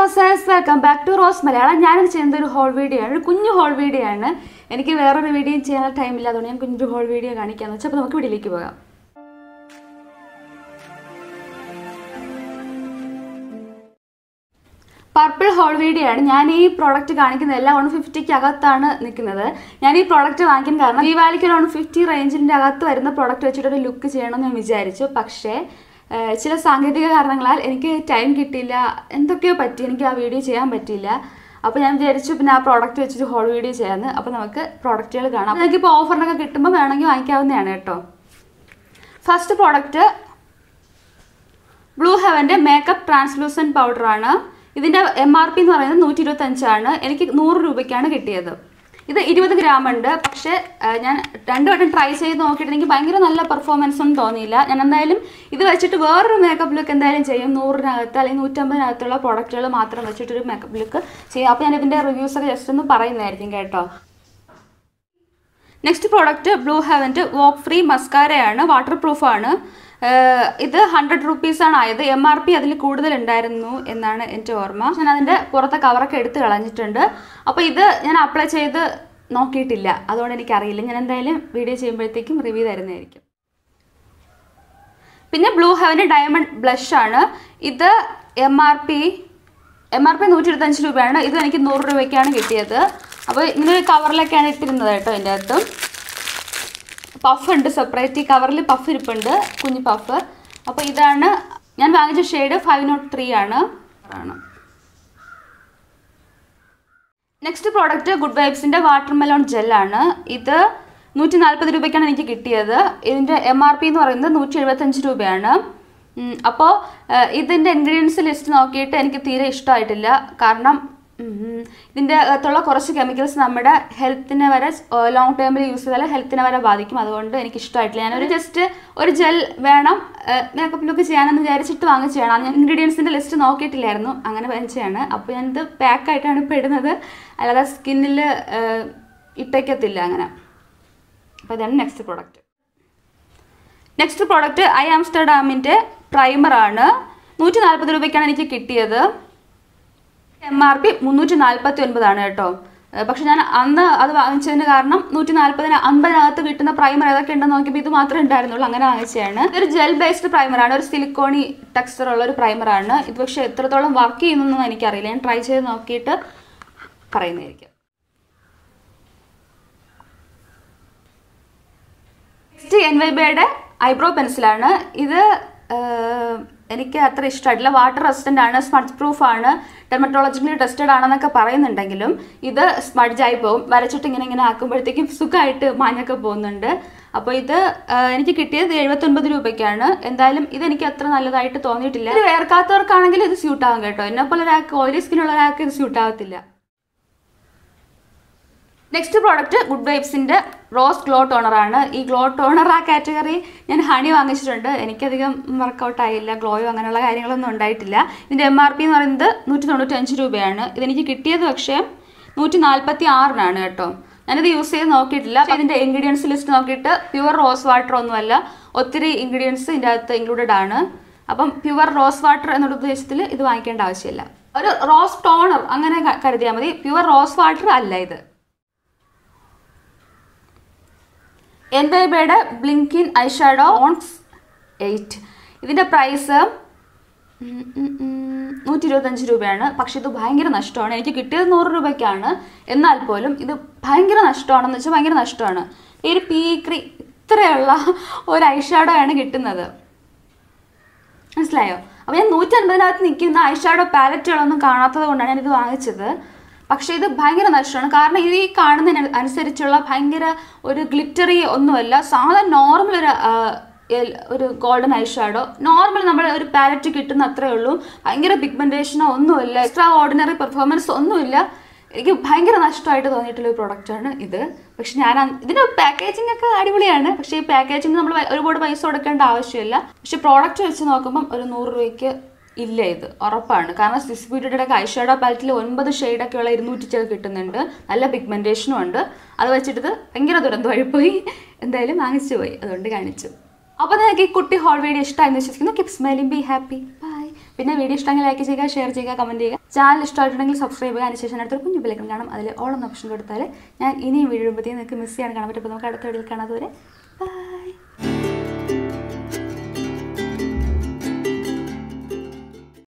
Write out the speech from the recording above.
roses welcome back to Rose Malayalam ഞാനിത് ചെയ്യുന്നത് ഒരു ഹോൾ വീഡിയോ ആണ് ഒരു കുഞ്ഞു ഹോൾ വീഡിയോ ആണ് എനിക്ക് വേറൊരു വീഡിയോ ചെയ്യാൻ ടൈമില്ല അതുകൊണ്ട് ഞാൻ കുഞ്ഞൊരു ഹോൾ വീഡിയോ കാണിക്കാമെന്ന് വെച്ചാൽ അപ്പോൾ നമുക്ക് വീഡിയോയിലേക്ക് പോകാം പർപ്പിൾ ഹോൾ വീഡിയോ ആണ് ഞാൻ ഈ പ്രോഡക്റ്റ് കാണിക്കുന്നത് എല്ലാം വൺ ഫിഫ്റ്റിക്ക് അകത്താണ് നിൽക്കുന്നത് ഞാൻ ഈ പ്രോഡക്റ്റ് വാങ്ങിക്കാൻ കാരണം ദീപാവലിക്ക് വൺ ഫിഫ്റ്റി റേഞ്ചിൻ്റെ അകത്ത് വരുന്ന പ്രോഡക്റ്റ് വെച്ചിട്ട് ഒരു ലുക്ക് ചെയ്യണമെന്ന് ഞാൻ വിചാരിച്ചു പക്ഷേ ഏഹ്, ചില സാങ്കേതിക കാരണങ്ങളാൽ എനിക്ക് ടൈം കിട്ടിയില്ല എന്തൊക്കെയോ പറ്റി എനിക്ക് ആ വീഡിയോ ചെയ്യാൻ പറ്റിയില്ല അപ്പോൾ ഞാൻ വിചാരിച്ചു പിന്നെ ആ പ്രോഡക്റ്റ് വെച്ചിട്ട് ഹോൾ വീഡിയോ ചെയ്യാമെന്ന് അപ്പോൾ നമുക്ക് പ്രോഡക്റ്റുകൾ കാണാം അപ്പോൾ എനിക്കിപ്പോൾ ഓഫറിനൊക്കെ കിട്ടുമ്പോൾ വേണമെങ്കിൽ വാങ്ങിക്കാവുന്നതാണ് കേട്ടോ ഫസ്റ്റ് പ്രോഡക്റ്റ് ബ്ലൂ ഹെവൻ്റെ മേക്കപ്പ് ട്രാൻസ്ലൂസൻറ്റ് പൗഡറാണ് ഇതിൻ്റെ എം ആർ പി എന്ന് പറയുന്നത് നൂറ്റി ഇരുപത്തഞ്ചാണ് എനിക്ക് നൂറ് രൂപയ്ക്കാണ് കിട്ടിയത് ഇത് ഇരുപത് ഗ്രാം ഉണ്ട് പക്ഷേ ആ, ഞാൻ രണ്ട് വട്ടം ട്രൈ ചെയ്ത് നോക്കിയിട്ട് എനിക്ക് ഭയങ്കര നല്ല പെർഫോമൻസ് ഒന്നും തോന്നിയില്ല ഞാൻ എന്തായാലും ഇത് വെച്ചിട്ട് വേറൊരു മേക്കപ്പ് ലുക്ക് എന്തായാലും ചെയ്യും നൂറിനകത്ത് അല്ലെങ്കിൽ നൂറ്റമ്പതിനകത്തുള്ള പ്രോഡക്റ്റുകൾ മാത്രം വെച്ചിട്ടൊരു മേക്കപ്പ് ലുക്ക് ചെയ്യും അപ്പോൾ ഞാൻ ഇതിൻ്റെ റിവ്യൂസ് ഒക്കെ ജസ്റ്റ് ഒന്ന് പറയുന്നതായിരിക്കും കേട്ടോ നെക്സ്റ്റ് പ്രോഡക്റ്റ് ബ്ലൂ ഹെവൻ്റെ വോക്ക് ഫ്രീ മസ്കാരയാണ് വാട്ടർ പ്രൂഫാണ് ഇത് ഹൺഡ്രഡ് റുപ്പീസാണ് ആയത് എം ആർ പി അതിൽ കൂടുതൽ ഉണ്ടായിരുന്നു എന്നാണ് എൻ്റെ ഓർമ്മ ഞാൻ അതിൻ്റെ പുറത്തെ കവറൊക്കെ എടുത്ത് കളഞ്ഞിട്ടുണ്ട് അപ്പോൾ ഇത് ഞാൻ അപ്ലൈ ചെയ്ത് നോക്കിയിട്ടില്ല അതുകൊണ്ട് എനിക്കറിയില്ല ഞാൻ എന്തായാലും വീഡിയോ ചെയ്യുമ്പോഴത്തേക്കും റിവ്യൂ തരുന്നതായിരിക്കും പിന്നെ ബ്ലൂ ഹെവൻ്റെ ഡയമണ്ട് ബ്ലഷ് ആണ് ഇത് M R P M R P നൂറ്റി ഇരുപത്തഞ്ച് രൂപയാണ് ഇത് എനിക്ക് നൂറ് രൂപയ്ക്കാണ് കിട്ടിയത് അപ്പോൾ ഇങ്ങനെ ഒരു കവറിലൊക്കെയാണ് ഇട്ടിരുന്നത് കേട്ടോ എൻ്റെ അകത്ത് പഫ് ഉണ്ട് സെപ്പറേറ്റ് ഈ കവറിൽ പഫ് ഇരിപ്പുണ്ട് കുഞ്ഞ് പഫ് അപ്പോൾ ഇതാണ് ഞാൻ വാങ്ങിച്ച ഷെയ്ഡ് ഫൈവ് നോട്ട് ത്രീ ആണ് ആണ് നെക്സ്റ്റ് പ്രോഡക്റ്റ് ഗുഡ് വൈബ്സിൻ്റെ വാട്ടർ മെലോൺ ജെല്ലാണ് ഇത് നൂറ്റി നാൽപ്പത് രൂപയ്ക്കാണ് എനിക്ക് കിട്ടിയത് ഇതിൻ്റെ എം ആർ പി എന്ന് പറയുന്നത് നൂറ്റി എഴുപത്തഞ്ച് രൂപയാണ് അപ്പോൾ ഇതിൻ്റെ ഇൻഗ്രീഡിയൻസ് ലിസ്റ്റ് നോക്കിയിട്ട് എനിക്ക് തീരെ ഇഷ്ടമായിട്ടില്ല കാരണം ഉം, ഇതിൻ്റെ അകത്തുള്ള കുറച്ച് കെമിക്കൽസ് നമ്മുടെ ഹെൽത്തിനെ വരെ ലോങ് ടേമിൽ യൂസ് ചെയ്താൽ ഹെൽത്തിനെ വരെ ബാധിക്കും അതുകൊണ്ട് എനിക്ക് ഇഷ്ടമായിട്ടില്ല ഞാനൊരു ജസ്റ്റ് ഒരു ജെൽ വേണം മേക്കപ്പ് ലുക്ക് ചെയ്യാനെന്ന് വിചാരിച്ചിട്ട് വാങ്ങിച്ചതാണ് ഞാൻ ഇൻഗ്രീഡിയൻസിൻ്റെ ലിസ്റ്റ് നോക്കിയിട്ടില്ലായിരുന്നു അങ്ങനെ വാങ്ങിച്ചതാണ് അപ്പോൾ ഞാനിത് പാക്കായിട്ടാണ് ഇപ്പോൾ ഇടുന്നത് അല്ലാതെ സ്കിന്നിൽ ഇട്ടേക്കത്തില്ല അങ്ങനെ അപ്പോൾ ഇതാണ് next product next product I ആംസ്റ്റർഡാമിൻ്റെ പ്രൈമറാണ് നൂറ്റി നാൽപ്പത് രൂപയ്ക്കാണ് എനിക്ക് കിട്ടിയത് എം ആർ പി മുന്നൂറ്റി നാൽപ്പത്തി ഒൻപതാണ് കേട്ടോ ഏഹ് പക്ഷെ ഞാൻ അന്ന് അത് വാങ്ങിച്ചതിന് കാരണം നൂറ്റി നാൽപ്പതിന് അമ്പതിനകത്ത് കിട്ടുന്ന പ്രൈമർ ഏതൊക്കെ ഉണ്ടെന്ന് നോക്കിയപ്പോൾ ഇത് മാത്രമേ ഉണ്ടായിരുന്നുള്ളൂ അങ്ങനെ വാങ്ങിച്ചതാണ് ഇതൊരു ജെൽ ബേസ്ഡ് പ്രൈമറാണ് ഒരു സിലിക്കോണി ടെക്സ്ചർ ഉള്ള ഒരു പ്രൈമറാണ് ഇത് പക്ഷേ എത്രത്തോളം വർക്ക് ചെയ്യുന്നതെന്ന് എനിക്കറിയില്ല ഞാൻ ട്രൈ ചെയ്ത് നോക്കിയിട്ട് പറയുന്നതായിരിക്കും നെക്സ്റ്റ് എൻ വൈ ബിയുടെ ഐബ്രോ പെൻസിലാണ് ഇത് ആഹ്, എനിക്ക് അത്ര ഇഷ്ടമായിട്ടില്ല വാട്ടർ റെസിസ്റ്റൻ്റ് ആണ് സ്മഡ്ജ് പ്രൂഫ് ആണ് ഡെർമറ്റോളജിക്കലി ടെസ്റ്റഡ് ആണെന്നൊക്കെ പറയുന്നുണ്ടെങ്കിലും ഇത് സ്മഡ്ജ് ആയി പോകും വരച്ചിട്ട് ഇങ്ങനെ ഇങ്ങനെ ആക്കുമ്പോഴത്തേക്കും സുഖമായിട്ട് മാഞ്ഞൊക്കെ പോകുന്നുണ്ട് അപ്പോൾ ഇത് ആഹ്, എനിക്ക് കിട്ടിയത് എഴുപത്തൊൻപത് രൂപയ്ക്കാണ് എന്തായാലും ഇത് എനിക്ക് അത്ര നല്ലതായിട്ട് തോന്നിയിട്ടില്ല ഇത് വേർക്കാത്തവർക്കാണെങ്കിൽ ഇത് സ്യൂട്ട് ആകും കേട്ടോ എന്നെ പോലെ ഒരാൾക്ക് ഓയിലി സ്കിന്നുള്ള ഒരാൾക്ക് ഇത് സ്യൂട്ട് ആകത്തില്ല നെക്സ്റ്റ് പ്രോഡക്റ്റ് ഗുഡ് വൈബ്സിൻ്റെ റോസ് ഗ്ലോ ടോണറാണ് ഈ ഗ്ലോ ടോണർ ആ കാറ്റഗറി ഞാൻ ഹണി വാങ്ങിച്ചിട്ടുണ്ട് എനിക്കധികം വർക്കൗട്ട് ആയില്ല ഗ്ലോയോ അങ്ങനെയുള്ള കാര്യങ്ങളൊന്നും ഉണ്ടായിട്ടില്ല ഇതിൻ്റെ എം ആർ പി എന്ന് പറയുന്നത് നൂറ്റി തൊണ്ണൂറ്റി അഞ്ച് രൂപയാണ് ഇതെനിക്ക് കിട്ടിയത് പക്ഷേ നൂറ്റി നാൽപ്പത്തി ആറിനാണ് കേട്ടോ ഞാനിത് യൂസ് ചെയ്ത് നോക്കിയിട്ടില്ല പക്ഷേ ഇതിൻ്റെ ഇൻഗ്രീഡിയൻസ് ലിസ്റ്റ് നോക്കിയിട്ട് പ്യുവർ റോസ് വാട്ടർ ഒന്നുമല്ല ഒത്തിരി ഇൻഗ്രീഡിയൻസ് ഇതിൻ്റെ അകത്ത് ഇൻക്ലൂഡഡ് ആണ് അപ്പം പ്യുവർ റോസ് വാട്ടർ എന്നുള്ള ഉദ്ദേശത്തിൽ ഇത് വാങ്ങിക്കേണ്ട ആവശ്യമില്ല ഒരു റോസ് ടോണർ അങ്ങനെ ക- കരുതിയാൽ മതി പ്യുവർ റോസ് വാട്ടർ അല്ല ഇത് എൻ ബൈബയുടെ ബ്ലിങ്കിൻ ഐഷാഡോ ഓൺസ് എയ്റ്റ് ഇതിൻ്റെ പ്രൈസ് നൂറ്റി ഇരുപത്തഞ്ച് രൂപയാണ് പക്ഷെ ഇത് ഭയങ്കര നഷ്ടമാണ് എനിക്ക് കിട്ടിയത് നൂറ് രൂപയ്ക്കാണ് എന്നാൽ പോലും ഇത് ഭയങ്കര നഷ്ടമാണെന്ന് വെച്ചാൽ ഭയങ്കര നഷ്ടമാണ് ഈ ഒരു പീക്രി ഇത്രയുള്ള ഒരു ഐഷാഡോ ആണ് കിട്ടുന്നത് മനസ്സിലായോ അപ്പോൾ ഞാൻ നൂറ്റി അൻപതിനകത്ത് നിൽക്കുന്ന ഐഷാഡോ പാലറ്റുകളൊന്നും കാണാത്തത് കൊണ്ടാണ് ഞാനിത് വാങ്ങിച്ചത് പക്ഷേ ഇത് ഭയങ്കര നഷ്ടമാണ് കാരണം ഇത് ഈ കാണുന്നതിന് അനുസരിച്ചുള്ള ഭയങ്കര ഒരു ഗ്ലിറ്ററി ഒന്നുമല്ല സാധാരണ നോർമൽ ഒരു ആ, എൽ- ഒരു ഗോൾഡൻ ഐ ഷാഡോ നോർമൽ നമ്മൾ ഒരു പാലറ്റ് കിട്ടുന്ന അത്രേ ഉള്ളൂ ഭയങ്കര പിഗ്മെൻറ്റേഷനോ ഒന്നുമില്ല എക്സ്ട്രാ ഓർഡിനറി പെർഫോമൻസ് ഒന്നുമില്ല എനിക്ക് ഭയങ്കര നഷ്ടമായിട്ട് തോന്നിയിട്ടുള്ള ഒരു പ്രൊഡക്റ്റാണ് ഇത് പക്ഷെ ഞാൻ അന്ന് ഇതിൻ്റെ പാക്കേജിംഗ് ഒക്കെ അടിപൊളിയാണ് പക്ഷേ ഈ പാക്കേജിംഗ് നമ്മൾ ഒരുപാട് പൈസ കൊടുക്കേണ്ട ആവശ്യമില്ല പക്ഷെ പ്രോഡക്റ്റ് വെച്ച് നോക്കുമ്പം ഒരു നൂറ് രൂപയ്ക്ക് ഇല്ല ഇത് ഉറപ്പാണ് കാരണം സ്വിസ് ബ്യൂട്ടിയുടെ ഒക്കെ ഐഷാഡോ പാലറ്റിൽ ഒൻപത് ഷെയ്ഡൊക്കെ ഉള്ള ഇരുന്നൂറ്റി ചില കിട്ടുന്നുണ്ട് നല്ല പിഗ്മെൻറ്റേഷനും ഉണ്ട് അത് വെച്ചിട്ട് ഇത് ഭയങ്കര ദുരന്തമായി പോയി എന്തായാലും വാങ്ങിച്ചു പോയി അതുകൊണ്ട് കാണിച്ചു അപ്പോൾ നിങ്ങൾക്ക് ഈ കുട്ടി ഹോൾ വീഡിയോ ഇഷ്ടമായെന്ന് വിശ്വസിക്കുന്നു keep smiling be happy bye പിന്നെ വീഡിയോ ഇഷ്ടമെങ്കിൽ ലൈക്ക് ചെയ്യുക ഷെയർ ചെയ്യുക കമൻറ്റ് ചെയ്യുക ചാനൽ ഇഷ്ടമായിട്ടുണ്ടെങ്കിൽ സബ്സ്ക്രൈബ് ചെയ്യുക അതിനുശേഷം അടുത്തൊരു കുഞ്ഞു ബിലേക്കും കാണാം അതിൽ ഓളം ഓപ്ഷൻ കൊടുത്താൽ ഞാൻ ഇനിയും വീഡിയോ ഇടുമ്പോഴത്തേക്കും നിങ്ങൾക്ക് മിസ് ചെയ്യാൻ കാണാൻ പറ്റും അപ്പോൾ നമുക്ക് അടുത്ത വീഡിയോയിൽ കാണാതെ വരെ ബൈ